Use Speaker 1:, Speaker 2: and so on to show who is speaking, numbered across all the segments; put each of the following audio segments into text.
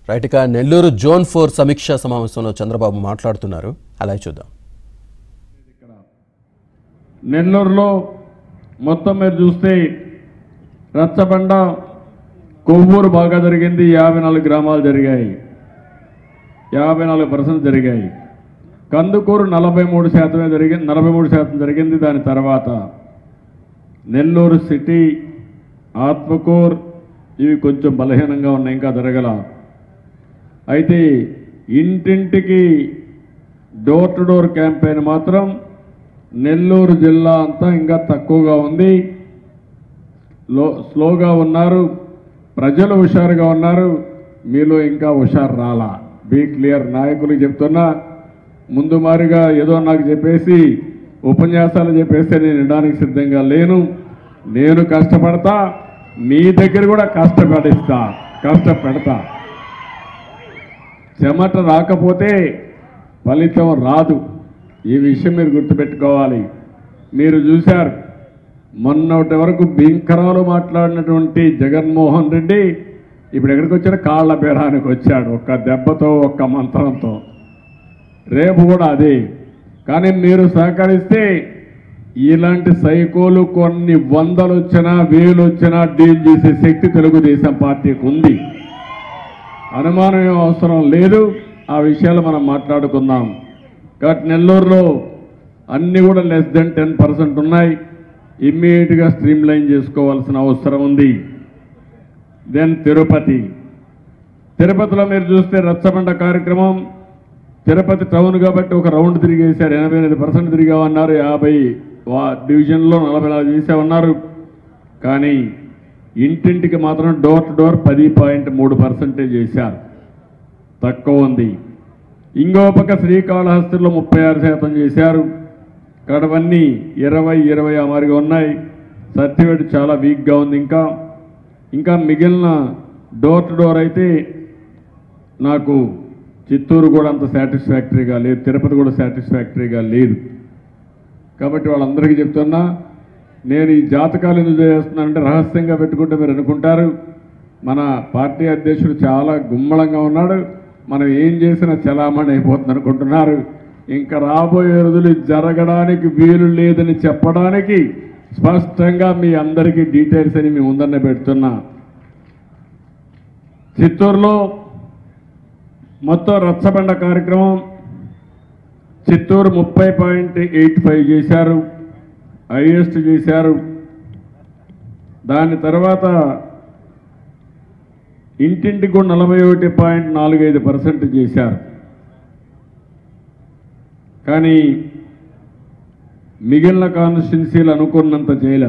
Speaker 1: right ఇక Nellore zone four సమీక్షా సమావేశంలో చంద్రబాబు మాట్లాడుతున్నారు అలా చూద్దాం
Speaker 2: నెల్లూరులో మొత్తం మీరు చూస్తే రచ్చబండ కొవ్వూరు బాగా జరిగింది యాభై నాలుగు గ్రామాలు జరిగాయి యాభై నాలుగు పర్సెంట్ జరిగాయి కందుకూరు నలభై మూడు శాతమే జరిగింది నలభై మూడు శాతం జరిగింది దాని తర్వాత నెల్లూరు సిటీ ఆత్మకూర్ ఇవి కొంచెం బలహీనంగా ఉన్నాయి ఇంకా జరగల అయితే ఇంటింటికి డోర్ టు డోర్ క్యాంపెయిన్ మాత్రం నెల్లూరు జిల్లా అంతా ఇంకా తక్కువగా ఉంది లో స్లోగా ఉన్నారు ప్రజలు హుషారుగా ఉన్నారు మీలో ఇంకా హుషారు రాలా బీ క్లియర్ నాయకులు చెప్తున్నా ముందు మారిగా ఏదో నాకు చెప్పేసి ఉపన్యాసాలు చెప్పేస్తే నేను వినడానికి సిద్ధంగా లేను నేను కష్టపడతా మీ దగ్గర కూడా కష్టపడిస్తా కష్టపెడతా చెమట రాకపోతే ఫలితం రాదు ఈ విషయం మీరు గుర్తుపెట్టుకోవాలి మీరు చూశారు మొన్నటి వరకు భీంకరాలు మాట్లాడినటువంటి జగన్మోహన్ రెడ్డి ఇప్పుడు ఎక్కడికి వచ్చాడు కాళ్ళ బేరానికి వచ్చాడు ఒక్క దెబ్బతో ఒక్క మంత్రంతో రేపు కూడా అదే కానీ మీరు సహకరిస్తే ఇలాంటి సైకోలు కొన్ని వందలు వచ్చినా వేలు వచ్చినా డీల్ చేసే శక్తి తెలుగుదేశం పార్టీకి ఉంది అనుమానం ఏం అవసరం లేదు ఆ విషయాలు మనం మాట్లాడుకుందాం కాబట్టి నెల్లూరులో అన్నీ కూడా లెస్ దెన్ టెన్ పర్సెంట్ ఉన్నాయి ఇమ్మీడియట్గా స్ట్రీమ్ లైన్ చేసుకోవాల్సిన అవసరం ఉంది దెన్ తిరుపతి తిరుపతిలో మీరు చూస్తే రచ్చబండ కార్యక్రమం తిరుపతి టౌన్ కాబట్టి ఒక రౌండ్ తిరిగేశారు ఎనభై ఎనిమిది పర్సెంట్ తిరిగామన్నారు యాభై వా- డివిజన్లో నలభై నాలుగు చేసామన్నారు కానీ ఇంటింటికి మాత్రం డోర్ టు డోర్ పది పాయింట్ మూడు పర్సెంటేజ్ చేశారు తక్కువ ఉంది ఇంకో పక్క శ్రీకాళహస్తిలో ముప్పై ఆరు శాతం చేశారు కడవన్నీ ఇరవై ఇరవై ఆ మారిగా ఉన్నాయి సర్టిఫికేట్ చాలా వీక్గా ఉంది ఇంకా ఇంకా మిగిలిన డోర్ టు డోర్ అయితే నాకు చిత్తూరు కూడా అంత సాటిస్ఫాక్టరీగా లేదు తిరుపతి కూడా సాటిస్ఫాక్టరీగా లేదు కాబట్టి వాళ్ళందరికీ చెప్తున్నా నేను ఈ జాతకాలు ఎందుకు చేస్తున్నానంటే రహస్యంగా పెట్టుకుంటే మీరు అనుకుంటారు మన పార్టీ అధ్యక్షుడు చాలా గుమ్మలంగా ఉన్నాడు మనం ఏం చేసినా చలామణి అయిపోతుంది అనుకుంటున్నారు ఇంకా రాబోయే రోజులు ఇది జరగడానికి వీలు లేదని చెప్పడానికి స్పష్టంగా మీ అందరికీ డీటెయిల్స్ అని మీ ముందన్న పెడుతున్నా చిత్తూరులో మొత్తం రచ్చబండ కార్యక్రమం చిత్తూరు ముప్పై పాయింట్ ఎయిట్ ఫైవ్ చేశారు హైయెస్ట్ చేశారు దాని తర్వాత ఇంటింటికి కూడా నలభై ఒకటి పాయింట్ నాలుగైదు పర్సెంట్ చేశారు కానీ మిగిలిన కాన్స్టిట్యున్సీలు అనుకున్నంత చేయలే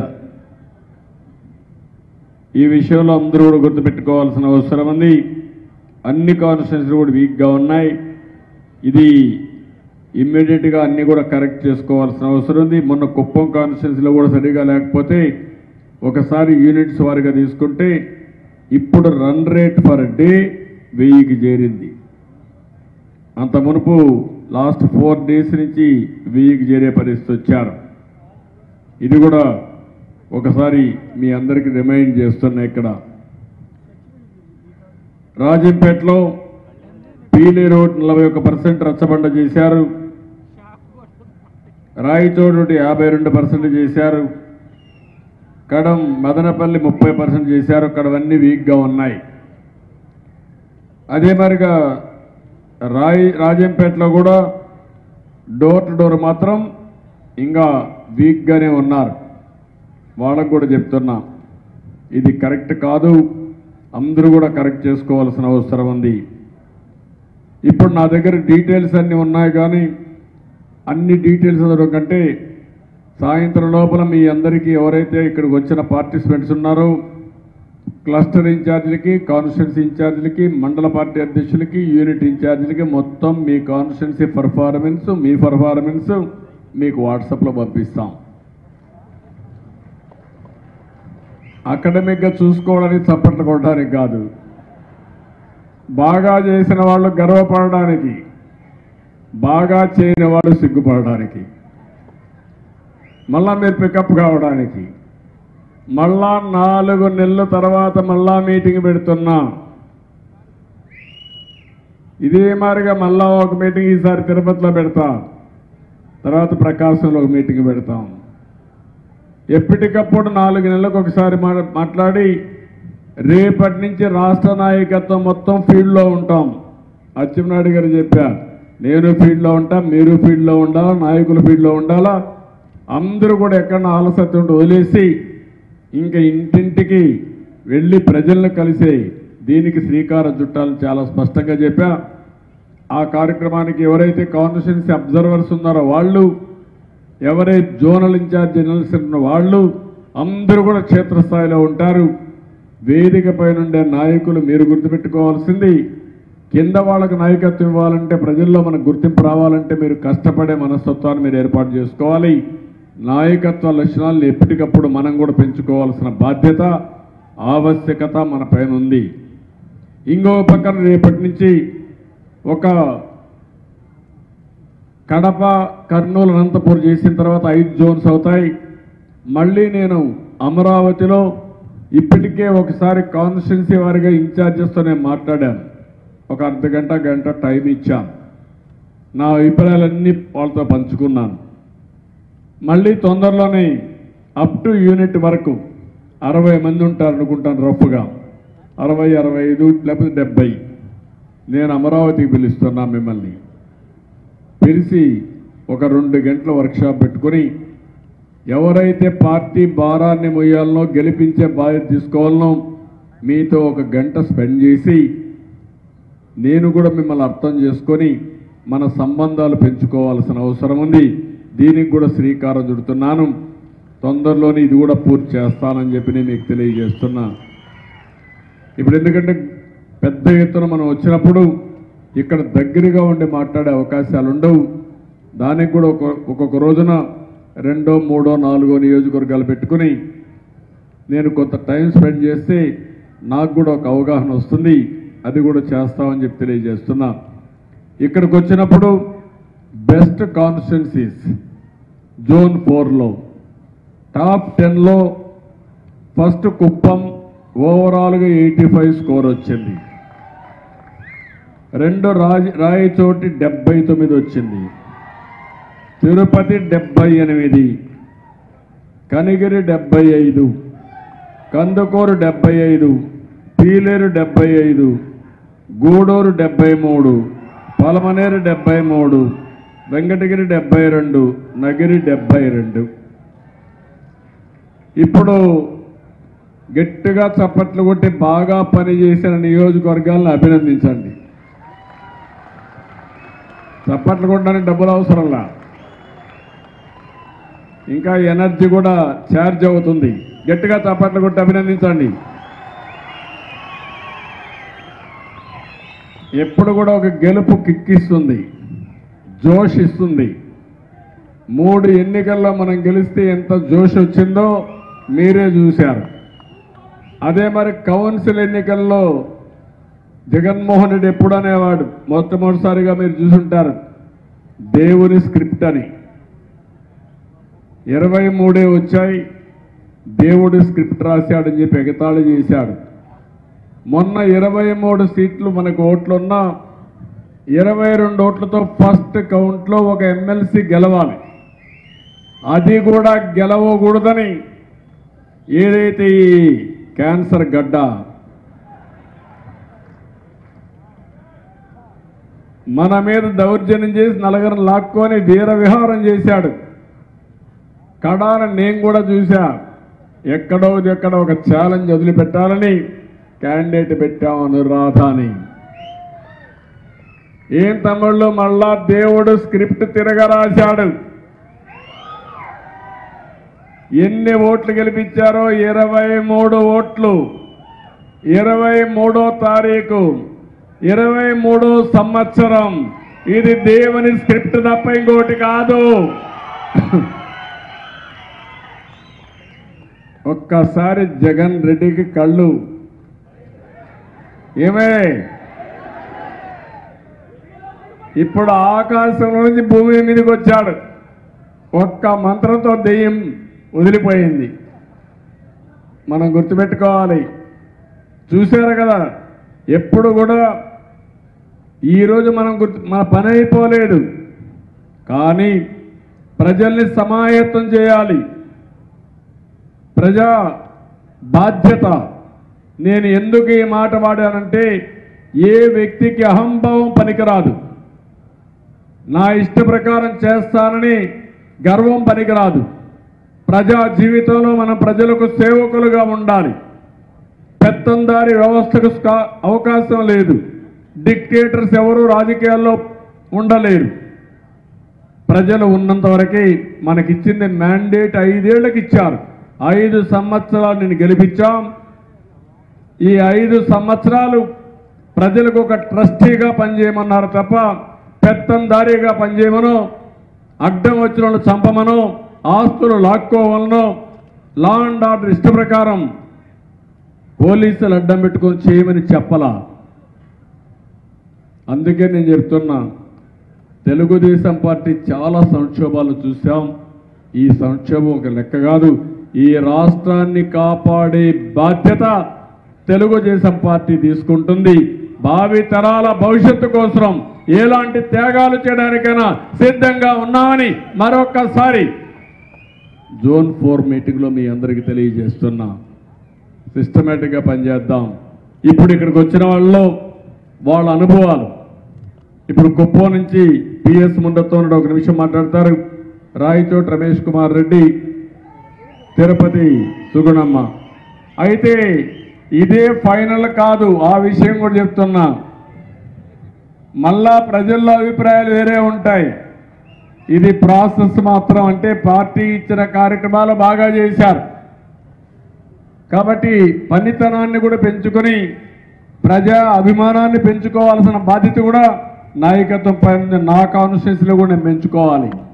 Speaker 2: ఈ విషయంలో అందరూ కూడా గుర్తుపెట్టుకోవాల్సిన అవసరం ఉంది అన్ని కాన్స్టిట్యున్సీలు కూడా వీక్గా ఉన్నాయి ఇది ఇమ్మీడియట్గా అన్ని కూడా కరెక్ట్ చేసుకోవాల్సిన అవసరం ఉంది మొన్న కుప్పం కాన్స్టిట్యున్సీలో కూడా సరిగా లేకపోతే ఒకసారి యూనిట్స్ వారిగా తీసుకుంటే ఇప్పుడు రన్ రేట్ పర్ డే వెయ్యికి చేరింది అంత మునుపు లాస్ట్ ఫోర్ డేస్ నుంచి వెయ్యికి చేరే పరిస్థితి వచ్చారు ఇది కూడా ఒకసారి మీ అందరికీ రిమైండ్ చేస్తున్నా ఇక్కడ రాజంపేటలో పీలీ రోడ్ నలభై ఒక్క పర్సెంట్ రచ్చబండ చేశారు రాయిచోడు యాభై రెండు పర్సెంట్ చేశారు కడం మదనపల్లి ముప్పై పర్సెంట్ చేశారు కడవన్నీ వీక్గా ఉన్నాయి అదే మరిగా రాయి రాజంపేటలో కూడా డోర్ టు డోర్ మాత్రం ఇంకా వీక్గానే ఉన్నారు వాళ్ళకు కూడా చెప్తున్నా ఇది కరెక్ట్ కాదు అందరూ కూడా కరెక్ట్ చేసుకోవాల్సిన అవసరం ఉంది ఇప్పుడు నా దగ్గర డీటెయిల్స్ అన్నీ ఉన్నాయి కానీ అన్ని డీటెయిల్స్ చదవడం కంటే సాయంత్రం లోపల మీ అందరికీ ఎవరైతే ఇక్కడికి వచ్చిన పార్టిసిపెంట్స్ ఉన్నారో క్లస్టర్ ఇన్ఛార్జీలకి కాన్స్టిట్యున్సీ ఇన్ఛార్జీలకి మండల పార్టీ అధ్యక్షులకి యూనిట్ ఇన్ఛార్జీలకి మొత్తం మీ కాన్స్టిట్యున్సీ పర్ఫార్మెన్స్ మీ పర్ఫార్మెన్స్ మీకు వాట్సాప్లో పంపిస్తాం అకాడమిక్గా చూసుకోవడానికి చప్పట్లు కొట్టడానికి కాదు బాగా చేసిన వాళ్ళు గర్వపడడానికి బాగా చేయని వాళ్ళు సిగ్గుపడడానికి మళ్ళా మీరు పికప్ కావడానికి మళ్ళా నాలుగు నెలల తర్వాత మళ్ళా మీటింగ్ పెడుతున్నా ఇదే మాదిరిగా మళ్ళా ఒక మీటింగ్ ఈసారి తిరుపతిలో పెడతాం తర్వాత ప్రకాశంలో ఒక మీటింగ్ పెడతాం ఎప్పటికప్పుడు నాలుగు నెలలకు ఒకసారి మా- మాట్లాడి రేపటి నుంచి రాష్ట్ర నాయకత్వం మొత్తం ఫీల్డ్లో ఉంటాం అచ్చెన్నాయుడు గారు చెప్పారు నేను ఫీల్డ్లో ఉంటా మీరు ఫీల్డ్లో ఉండాలా నాయకులు ఫీల్డ్లో ఉండాలా అందరూ కూడా ఎక్కడ ఆలస్యత ఉంటే వదిలేసి ఇంకా ఇంటింటికి వెళ్ళి ప్రజలను కలిసే దీనికి శ్రీకారం చుట్టాలని చాలా స్పష్టంగా చెప్పా ఆ కార్యక్రమానికి ఎవరైతే కాన్స్టిట్యున్సీ అబ్జర్వర్స్ ఉన్నారో వాళ్ళు ఎవరైతే జోనల్ ఇన్ఛార్జ్ జనరల్స్ ఉన్న వాళ్ళు అందరూ కూడా క్షేత్రస్థాయిలో ఉంటారు వేదిక పైనుండే నాయకులు మీరు గుర్తుపెట్టుకోవాల్సింది కింద వాళ్ళకు నాయకత్వం ఇవ్వాలంటే ప్రజల్లో మనకు గుర్తింపు రావాలంటే మీరు కష్టపడే మనస్తత్వాన్ని మీరు ఏర్పాటు చేసుకోవాలి నాయకత్వ లక్షణాలను ఎప్పటికప్పుడు మనం కూడా పెంచుకోవాల్సిన బాధ్యత ఆవశ్యకత మన పైన ఉంది ఇంకో పక్కన రేపటి నుంచి ఒక కడప కర్నూలు అనంతపూర్ చేసిన తర్వాత ఐదు జోన్స్ అవుతాయి మళ్ళీ నేను అమరావతిలో ఇప్పటికే ఒకసారి కాన్స్టిట్యున్సీ వారిగా ఇన్ఛార్జెస్తో నేను మాట్లాడాను ఒక అర్ధ గంట గంట టైం ఇచ్చాను నా అభిప్రాయాలన్నీ వాళ్ళతో పంచుకున్నాను మళ్ళీ తొందరలోనే అప్ టు యూనిట్ వరకు అరవై మంది ఉంటారు అనుకుంటాను రఫ్గా అరవై అరవై ఐదు లేకపోతే డెబ్బై నేను అమరావతికి పిలుస్తున్నా మిమ్మల్ని పిలిచి ఒక రెండు గంటల వర్క్షాప్ పెట్టుకొని ఎవరైతే పార్టీ భారాన్ని మొయ్యాలనో గెలిపించే బాధ్యత తీసుకోవాలనో మీతో ఒక గంట స్పెండ్ చేసి నేను కూడా మిమ్మల్ని అర్థం చేసుకొని మన సంబంధాలు పెంచుకోవాల్సిన అవసరం ఉంది దీనికి కూడా శ్రీకారం చుడుతున్నాను తొందరలోనే ఇది కూడా పూర్తి చేస్తానని చెప్పి నేను మీకు తెలియజేస్తున్నా ఇప్పుడు ఎందుకంటే పెద్ద ఎత్తున మనం వచ్చినప్పుడు ఇక్కడ దగ్గరగా ఉండి మాట్లాడే అవకాశాలు ఉండవు దానికి కూడా ఒక ఒక్కొక్క రోజున రెండో మూడో నాలుగో నియోజకవర్గాలు పెట్టుకుని నేను కొంత టైం స్పెండ్ చేస్తే నాకు కూడా ఒక అవగాహన వస్తుంది అది కూడా చేస్తామని చెప్పి తెలియజేస్తున్నా ఇక్కడికి వచ్చినప్పుడు బెస్ట్ కాన్స్టిట్యున్సీస్ జోన్ ఫోర్లో టాప్ టెన్లో ఫస్ట్ కుప్పం ఓవరాల్గా ఎయిటీ ఫైవ్ స్కోర్ వచ్చింది రెండు రాజ రాయచోటి డెబ్బై తొమ్మిది వచ్చింది తిరుపతి డెబ్బై ఎనిమిది కనిగిరి డెబ్బై ఐదు కందుకూరు డెబ్బై ఐదు పీలేరు డెబ్బై ఐదు గూడూరు డెబ్బై మూడు పలమనేరు డెబ్బై మూడు వెంకటగిరి డెబ్బై రెండు నగిరి డెబ్బై రెండు ఇప్పుడు గట్టిగా చప్పట్లు కొట్టి బాగా పనిచేసిన నియోజకవర్గాలను అభినందించండి చప్పట్లు కొట్టడానికి డబ్బులు అవసరంలా ఇంకా ఎనర్జీ కూడా ఛార్జ్ అవుతుంది గట్టిగా చప్పట్లు కొట్టి అభినందించండి ఎప్పుడు కూడా ఒక గెలుపు కిక్కిస్తుంది జోష్ ఇస్తుంది మూడు ఎన్నికల్లో మనం గెలిస్తే ఎంత జోష్ వచ్చిందో మీరే చూశారు అదే మరి కౌన్సిల్ ఎన్నికల్లో జగన్మోహన్ రెడ్డి ఎప్పుడు అనేవాడు మొట్టమొదటిసారిగా మీరు చూసుంటారు దేవుని స్క్రిప్ట్ అని ఇరవై మూడే వచ్చాయి దేవుడు స్క్రిప్ట్ రాశాడని చెప్పి ఎగతాళి చేశాడు మొన్న ఇరవై మూడు సీట్లు మనకు ఓట్లున్నా ఇరవై రెండు ఓట్లతో ఫస్ట్ కౌంట్లో ఒక ఎమ్మెల్సీ గెలవాలి అది కూడా గెలవకూడదని ఏదైతే ఈ క్యాన్సర్ గడ్డ మన మీద దౌర్జన్యం చేసి నలుగురిని లాక్కొని వీర విహారం చేశాడు కడాన నేను కూడా చూసా ఎక్కడో ఎక్కడ ఒక ఛాలెంజ్ వదిలిపెట్టాలని క్యాండిడేట్ పెట్టాం అనురాధ అని ఏం తమ్ముళ్ళు మళ్ళా దేవుడు స్క్రిప్ట్ తిరగరాశాడు ఎన్ని ఓట్లు గెలిపించారో ఇరవై మూడు ఓట్లు ఇరవై మూడో తారీఖు ఇరవై మూడో సంవత్సరం ఇది దేవుని స్క్రిప్ట్ తప్ప ఇంకోటి కాదు ఒక్కసారి జగన్ రెడ్డికి కళ్ళు ఏమే ఇప్పుడు ఆకాశం నుంచి భూమి మీదకి వచ్చాడు ఒక్క మంత్రంతో దెయ్యం వదిలిపోయింది మనం గుర్తుపెట్టుకోవాలి చూశారు కదా ఎప్పుడు కూడా ఈరోజు మనం గుర్తు మన పని అయిపోలేదు కానీ ప్రజల్ని సమాయత్తం చేయాలి ప్రజా బాధ్యత నేను ఎందుకు ఈ మాట వాడానంటే ఏ వ్యక్తికి అహంభావం పనికిరాదు నా ఇష్ట ప్రకారం చేస్తానని గర్వం పనికిరాదు ప్రజా జీవితంలో మనం ప్రజలకు సేవకులుగా ఉండాలి పెత్తందారి వ్యవస్థకు స్కా- అవకాశం లేదు డిక్టేటర్స్ ఎవరు రాజకీయాల్లో ఉండలేరు ప్రజలు ఉన్నంత వరకే మనకిచ్చింది మ్యాండేట్ ఐదేళ్లకు ఇచ్చారు ఐదు సంవత్సరాలు నేను గెలిపించాం ఈ ఐదు సంవత్సరాలు ప్రజలకు ఒక ట్రస్టీగా పనిచేయమన్నారు తప్ప పెత్తందారీగా పనిచేయమనో అడ్డం వచ్చిన వాళ్ళు చంపమనో ఆస్తులు లాక్కోవాలనో లా అండ్ ఆర్డర్ ఇష్ట ప్రకారం పోలీసులు అడ్డం పెట్టుకొని చేయమని చెప్పలా అందుకే నేను చెప్తున్నా తెలుగుదేశం పార్టీ చాలా సంక్షోభాలు చూసాం ఈ సంక్షోభం ఒక లెక్క కాదు ఈ రాష్ట్రాన్ని కాపాడే బాధ్యత తెలుగుదేశం పార్టీ తీసుకుంటుంది భావి తరాల భవిష్యత్తు కోసం ఎలాంటి త్యాగాలు చేయడానికైనా సిద్ధంగా ఉన్నామని మరొక్కసారి జోన్ ఫోర్ మీటింగ్లో మీ అందరికీ తెలియజేస్తున్నా సిస్టమేటిక్గా పనిచేద్దాం ఇప్పుడు ఇక్కడికి వచ్చిన వాళ్ళలో వాళ్ళ అనుభవాలు ఇప్పుడు కుప్పం నుంచి పిఎస్ ముండతో ఒక నిమిషం మాట్లాడతారు రాయచోటి రమేష్ కుమార్ రెడ్డి తిరుపతి సుగుణమ్మ అయితే ఇదే ఫైనల్ కాదు ఆ విషయం కూడా చెప్తున్నా మళ్ళా ప్రజల్లో అభిప్రాయాలు వేరే ఉంటాయి ఇది ప్రాసెస్ మాత్రం అంటే పార్టీ ఇచ్చిన కార్యక్రమాలు బాగా చేశారు కాబట్టి పనితనాన్ని కూడా పెంచుకొని ప్రజా అభిమానాన్ని పెంచుకోవాల్సిన బాధ్యత కూడా నాయకత్వం పైన నా కాన్స్టిట్యూన్సీలో కూడా నేను పెంచుకోవాలి